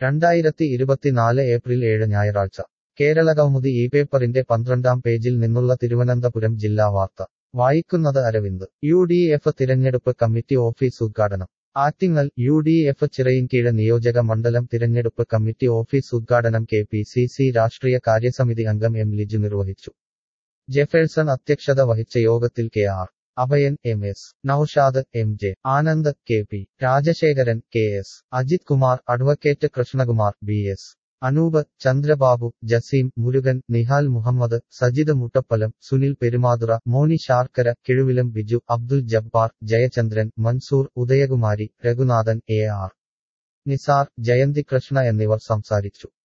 രണ്ടായിരത്തി ഇരുപത്തിനാല് ഏപ്രിൽ ഏഴ് ഞായറാഴ്ച കേരളകൗമുദി ഈ പേപ്പറിന്റെ പന്ത്രണ്ടാം പേജിൽ നിന്നുള്ള തിരുവനന്തപുരം ജില്ലാ വാർത്ത വായിക്കുന്നത് അരവിന്ദ് യു ഡി എഫ് തിരഞ്ഞെടുപ്പ് കമ്മിറ്റി ഓഫീസ് ഉദ്ഘാടനം Attingal U D F Chirayinkeezhu നിയോജക മണ്ഡലം തിരഞ്ഞെടുപ്പ് കമ്മിറ്റി ഓഫീസ് ഉദ്ഘാടനം കെ പി സി സി രാഷ്ട്രീയ കാര്യസമിതി അംഗം എം ലിജു നിർവഹിച്ചു ജെഫേഴ്സൺ അധ്യക്ഷത വഹിച്ച യോഗത്തിൽ K R Abhayan M S Naushad M J Anand K P Rajasekharan K S Ajith Kumar advocate Krishnakumar B S Anoop Chandrababu Jaseem Murugan Nihal Muhammad Sajid Muttappalam Sunil Perumathura Moni Sharkara Kizhuvilam Biju Abdul Jabbar Jayachandran Mansoor Udayakumari Reghunathan A R Nizar Jayanthi Krishna എന്നിവർ സംസാരിച്ചു